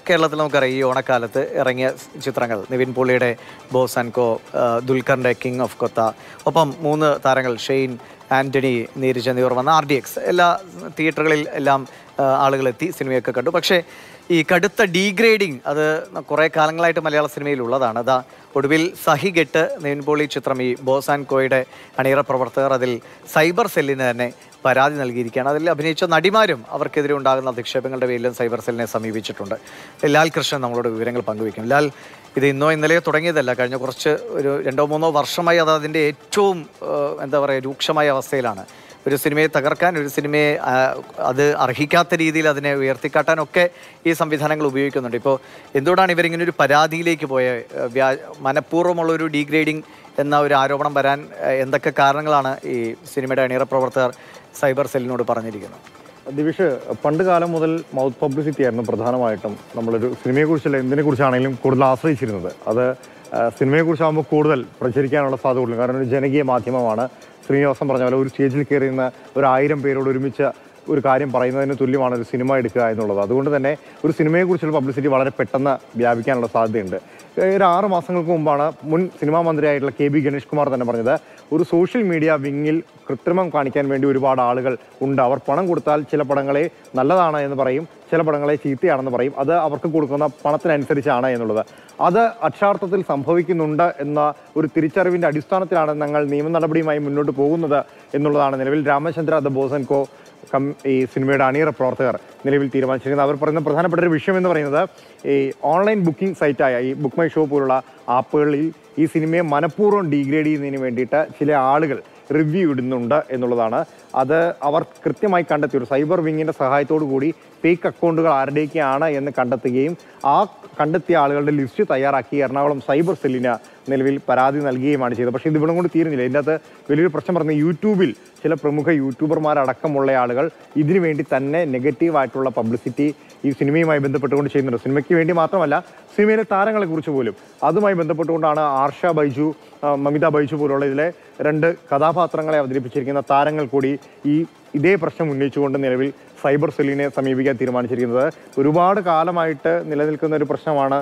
കേരളത്തിൽ നമുക്കറിയാം ഈ ഓണക്കാലത്ത് ഇറങ്ങിയ ചിത്രങ്ങൾ നിവിൻ പോളിയുടെ ബോസ് ആൻഡ് കോ ആ, ദുൽഖറിൻ്റെ കിങ് ഓഫ് കൊത്ത ഒപ്പം മൂന്ന് താരങ്ങൾ ഷെയ്ൻ ആൻ്റണി നീരജ് എന്നിവർ വന്ന ആർ ഡി എക്സ് എല്ലാ തിയേറ്ററുകളിൽ എല്ലാം ആ, ആളുകളെത്തി സിനിമയൊക്കെ കണ്ടു പക്ഷേ ഈ കടുത്ത ഡീഗ്രേഡിങ് അത് കുറേ കാലങ്ങളായിട്ട് മലയാള സിനിമയിൽ ഉള്ളതാണ് അതാ ഒടുവിൽ സഹികെട്ട് നിവിൻ പോളി ചിത്രം ഈ ബോസ് ആൻഡ് കോയുടെ അണിയറ പ്രവർത്തകർ അതിൽ സൈബർ സെല്ലിന് തന്നെ പരാതി നൽകിയിരിക്കുകയാണ് അതിൽ അഭിനയിച്ച നടിമാരും അവർക്കെതിരെ ഉണ്ടാകുന്ന അധിക്ഷേപങ്ങളുടെ പേരിലും സൈബർ സെല്ലിനെ സമീപിച്ചിട്ടുണ്ട് ലാൽ കൃഷ്ണൻ നമ്മളോട് വിവരങ്ങൾ പങ്കുവയ്ക്കും ലാൽ ഇത് ഇന്നോ ഇന്നലെയോ തുടങ്ങിയതല്ല കഴിഞ്ഞ കുറച്ച് ഒരു രണ്ടോ മൂന്നോ വർഷമായി അത് അതിൻ്റെ ഏറ്റവും ഏഹ്, എന്താ പറയുക രൂക്ഷമായ അവസ്ഥയിലാണ് ഒരു സിനിമയെ തകർക്കാൻ ഒരു സിനിമയെ ആ, അത് അർഹിക്കാത്ത രീതിയിൽ അതിനെ ഉയർത്തിക്കാട്ടാനൊക്കെ ഈ സംവിധാനങ്ങൾ ഉപയോഗിക്കുന്നുണ്ട് ഇപ്പോൾ എന്തുകൊണ്ടാണ് ഇവരിങ്ങനെ ഒരു പരാതിയിലേക്ക് പോയ ഏഹ്, വ്യാ മനഃപൂർവ്വമുള്ള ഒരു ഡീഗ്രേഡിംഗ് എന്ന ഒരു ആരോപണം വരാൻ ഏഹ്, എന്തൊക്കെ കാരണങ്ങളാണ് ഈ സിനിമയുടെ അണിയറ പ്രവർത്തകർ സൈബർ സെല്ലിനോട് പറഞ്ഞിരിക്കുന്നത് ദിവിഷ് പണ്ട് കാലം മുതൽ മൗത്ത് പബ്ലിസിറ്റി ആയിരുന്നു പ്രധാനമായിട്ടും നമ്മളൊരു സിനിമയെക്കുറിച്ചല്ല എന്തിനെ കുറിച്ചാണെങ്കിലും കൂടുതൽ ആശ്രയിച്ചിരുന്നത് അത് ആ, സിനിമയെക്കുറിച്ചാകുമ്പോൾ കൂടുതൽ പ്രചരിക്കാനുള്ള സാധ്യത കൂടുതൽ കാരണം ഒരു ജനകീയ മാധ്യമമാണ് ശ്രീനിവാസൻ പറഞ്ഞ പോലെ ഒരു സ്റ്റേജിൽ കയറി നിന്ന് ഒരു ആയിരം പേരോട് ഒരുമിച്ച് ഒരു കാര്യം പറയുന്നതിന് തുല്യമാണ് ഒരു സിനിമ എടുക്കുക എന്നുള്ളത് അതുകൊണ്ട് തന്നെ ഒരു സിനിമയെക്കുറിച്ചുള്ള പബ്ലിസിറ്റി വളരെ പെട്ടെന്ന് വ്യാപിക്കാനുള്ള സാധ്യതയുണ്ട് ഏഹ് ഒരു ആറ് മാസങ്ങൾക്ക് മുമ്പാണ് മുൻ സിനിമാ മന്ത്രിയായിട്ടുള്ള കെ ബി ഗണേഷ് കുമാർ തന്നെ പറഞ്ഞത് ഒരു സോഷ്യൽ മീഡിയ വിങ്ങിൽ കൃത്രിമം കാണിക്കാൻ വേണ്ടി ഒരുപാട് ആളുകൾ ഉണ്ട് അവർ പണം കൊടുത്താൽ ചില പടങ്ങളെ നല്ലതാണ് എന്ന് പറയും ചില പടങ്ങളെ ചീത്തയാണെന്ന് പറയും അത് അവർക്ക് കൊടുക്കുന്ന പണത്തിനനുസരിച്ചാണ് എന്നുള്ളത് അത് അക്ഷാർത്ഥത്തിൽ സംഭവിക്കുന്നുണ്ട് എന്ന ഒരു തിരിച്ചറിവിന്റെ അടിസ്ഥാനത്തിലാണ് ഞങ്ങൾ നിയമ നടപടിയുമായി മുന്നോട്ട് പോകുന്നത് എന്നുള്ളതാണ് നിലവിൽ രാമചന്ദ്ര ദ ബോസൻ കോ കം ഈ സിനിമയുടെ അണിയറ പ്രവർത്തകർ നിലവിൽ തീരുമാനിച്ചിരിക്കുന്നത് അവർ പറയുന്ന പ്രധാനപ്പെട്ട ഒരു വിഷയം എന്ന് പറയുന്നത് ഈ ഓൺലൈൻ ബുക്കിംഗ് സൈറ്റായ ഈ ബുക്ക് മൈ ഷോ പോലുള്ള ആപ്പുകളിൽ ഈ സിനിമയെ മനഃപൂർവ്വം ഡീഗ്രേഡ് ചെയ്യുന്നതിന് വേണ്ടിയിട്ട് ചില ആളുകൾ റിവ്യൂ ഇടുന്നുണ്ട് എന്നുള്ളതാണ് അത് അവർ കൃത്യമായി കണ്ടെത്തി ഒരു സൈബർ വിങ്ങിന്റെ സഹായത്തോടു കൂടി ഫേക്ക് അക്കൗണ്ടുകൾ ആരുടെയൊക്കെയാണ് എന്ന് കണ്ടെത്തുകയും ആ കണ്ടെത്തിയ ആളുകളുടെ ലിസ്റ്റ് തയ്യാറാക്കി എറണാകുളം സൈബർ സെല്ലിന് നിലവിൽ പരാതി നൽകുകയുമാണ് ചെയ്തത് പക്ഷേ ഇത് ഇവിടെ കൊണ്ട് തീരുന്നില്ല ഇതിൻ്റെ അകത്ത് വലിയൊരു പ്രശ്നം പറഞ്ഞ യൂട്യൂബിൽ ചില പ്രമുഖ യൂട്യൂബർമാരടക്കമുള്ള ആളുകൾ ഇതിനു വേണ്ടി തന്നെ നെഗറ്റീവായിട്ടുള്ള പബ്ലിസിറ്റി ഈ സിനിമയുമായി ബന്ധപ്പെട്ടുകൊണ്ട് ചെയ്യുന്നുണ്ട് സിനിമയ്ക്ക് വേണ്ടി മാത്രമല്ല സിനിമയിലെ താരങ്ങളെ കുറിച്ച് പോലും അതുമായി ബന്ധപ്പെട്ടുകൊണ്ടാണ് ആർഷ ബൈജു ആ, മമിത ബൈജു പോലുള്ള ഇതിലെ രണ്ട് കഥാപാത്രങ്ങളെ അവതരിപ്പിച്ചിരിക്കുന്ന താരങ്ങൾ കൂടി ഈ ഇതേ പ്രശ്നം ഉന്നയിച്ചുകൊണ്ട് നിലവിൽ സൈബർ സെല്ലിനെ സമീപിക്കാൻ തീരുമാനിച്ചിരിക്കുന്നത് ഒരുപാട് കാലമായിട്ട് നിലനിൽക്കുന്ന ഒരു പ്രശ്നമാണ്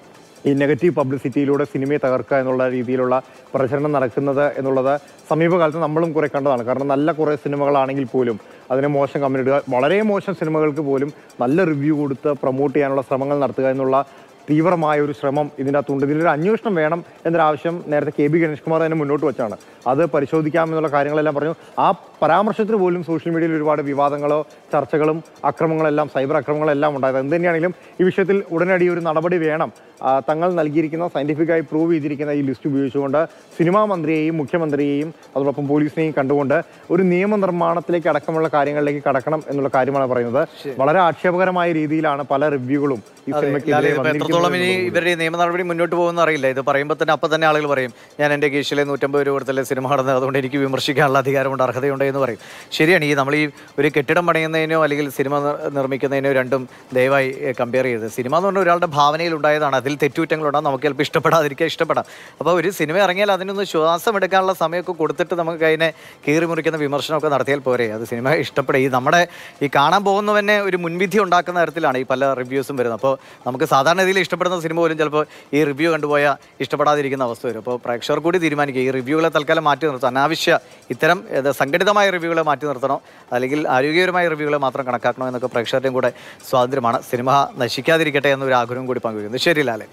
ഈ നെഗറ്റീവ് പബ്ലിസിറ്റിയിലൂടെ സിനിമയെ തകർക്കുക എന്നുള്ള രീതിയിലുള്ള പ്രചരണം നടക്കുന്നത് എന്നുള്ളത് സമീപകാലത്ത് നമ്മളും കുറെ കണ്ടതാണ് കാരണം നല്ല കുറേ സിനിമകളാണെങ്കിൽ പോലും അതിനെ മോശം കമന്റ് ഇടുക വളരെ മോശം സിനിമകൾക്ക് പോലും നല്ല റിവ്യൂ കൊടുത്ത് പ്രൊമോട്ട് ചെയ്യാനുള്ള ശ്രമങ്ങൾ നടത്തുക എന്നുള്ള തീവ്രമായ ഒരു ശ്രമം ഇതിൻ്റെ അകത്തുണ്ട് ഇതിലൊരു അന്വേഷണം വേണം എന്നൊരാവശ്യം നേരത്തെ കെ ബി ഗണേഷ് കുമാർ തന്നെ മുന്നോട്ട് വെച്ചാണ് അത് പരിശോധിക്കാമെന്നുള്ള കാര്യങ്ങളെല്ലാം പറഞ്ഞു ആ പരാമർശത്തിന് പോലും സോഷ്യൽ മീഡിയയിൽ ഒരുപാട് വിവാദങ്ങളോ ചർച്ചകളും അക്രമങ്ങളെല്ലാം സൈബർ അക്രമങ്ങളെല്ലാം ഉണ്ടായത് എന്ത് തന്നെയാണെങ്കിലും ഈ വിഷയത്തിൽ ഉടനടി ഒരു നടപടി വേണം ആ, തങ്ങൾ നൽകിയിരിക്കുന്ന സയന്റിഫിക്കായി പ്രൂവ് ചെയ്തിരിക്കുന്ന ഈ ലിസ്റ്റ് ഉപയോഗിച്ചുകൊണ്ട് സിനിമാ മന്ത്രിയെയും മുഖ്യമന്ത്രിയെയും അതോടൊപ്പം പോലീസിനെയും കണ്ടുകൊണ്ട് ഒരു നിയമനിർമ്മാണത്തിലേക്ക് അടക്കമുള്ള കാര്യങ്ങളിലേക്ക് കടക്കണം എന്നുള്ള കാര്യമാണ് പറയുന്നത് വളരെ ആക്ഷേപകരമായ രീതിയിലാണ് പല റിവ്യൂകളും ഈ ലാൽ, സിനിമയ്ക്കെതിരെ ഇതിപ്പോ എത്രത്തോളം ഇനി വന്നിരിക്കുന്നത് ഇവരുടെ ഈ നിയമ നടപടി മുന്നോട്ട് പോകുമെന്ന് അറിയില്ല ഇത് പറയുമ്പോൾ തന്നെ അപ്പം തന്നെ ആളുകൾ പറയും ഞാൻ എൻ്റെ കേസിലെ നൂറ്റമ്പത് രൂപ കൊടുത്തല്ലേ സിനിമ നടന്നത് അതുകൊണ്ട് എനിക്ക് വിമർശിക്കാനുള്ള അധികാരമുണ്ട് അർഹതയുണ്ട് എന്ന് പറയും ശരിയാണ് ഈ നമ്മൾ ഈ ഒരു കെട്ടിടം പണിയുന്നതിനോ അല്ലെങ്കിൽ സിനിമ നിർ- നിർമ്മിക്കുന്നതിനോ രണ്ടും ദയവായി കമ്പയർ ചെയ്ത് സിനിമ എന്ന് പറഞ്ഞാൽ ഒരാളുടെ ഭാവനയിൽ ഉണ്ടായതാണ് അതിൽ തെറ്റുകുറ്റങ്ങളുണ്ടാകും നമുക്ക് ചിലപ്പോൾ ഇഷ്ടപ്പെടാതിരിക്കുക ഇഷ്ടപ്പെടാം അപ്പോൾ ഒരു സിനിമ ഇറങ്ങിയാൽ അതിനൊന്ന് ശ്വാസം എടുക്കാനുള്ള സമയമൊക്കെ കൊടുത്തിട്ട് നമുക്ക് അതിനെ കീറി മുറിക്കുന്ന വിമർശനമൊക്കെ നടത്തിയാൽ പോരെ അത് സിനിമ ഇഷ്ടപ്പെടുക ഈ നമ്മുടെ ഈ കാണാൻ പോകുന്നവനെ ഒരു മുൻവിധി ഉണ്ടാക്കുന്ന തരത്തിലാണ് ഈ പല റിവ്യൂസും വരുന്നത് അപ്പോൾ നമുക്ക് സാധാരണ രീതിയിൽ ഇഷ്ടപ്പെടുന്ന സിനിമ പോലും ചിലപ്പോൾ ഈ റിവ്യൂ കണ്ടുപോയാൽ ഇഷ്ടപ്പെടാതിരിക്കുന്ന അവസ്ഥ വരും അപ്പോൾ പ്രേക്ഷകർ കൂടി തീരുമാനിക്കുക ഈ റിവ്യൂകളെ തൽക്കാലം മാറ്റി നിർത്തും അനാവശ്യ ഇത്തരം ഏത് സംഘടിതമായ റിവ്യൂകളെ മാറ്റി നിർത്തണോ അല്ലെങ്കിൽ ആരോഗ്യകരമായ റിവ്യൂകളെ മാത്രം കണക്കാക്കണോ എന്നൊക്കെ പ്രേക്ഷകരുടെയും കൂടെ സ്വാതന്ത്ര്യമാണ് സിനിമ നശിക്കാതിരിക്കട്ടെ എന്നൊരു ആഗ്രഹം കൂടി പങ്കുവയ്ക്കുന്നു ശരി ലാലെ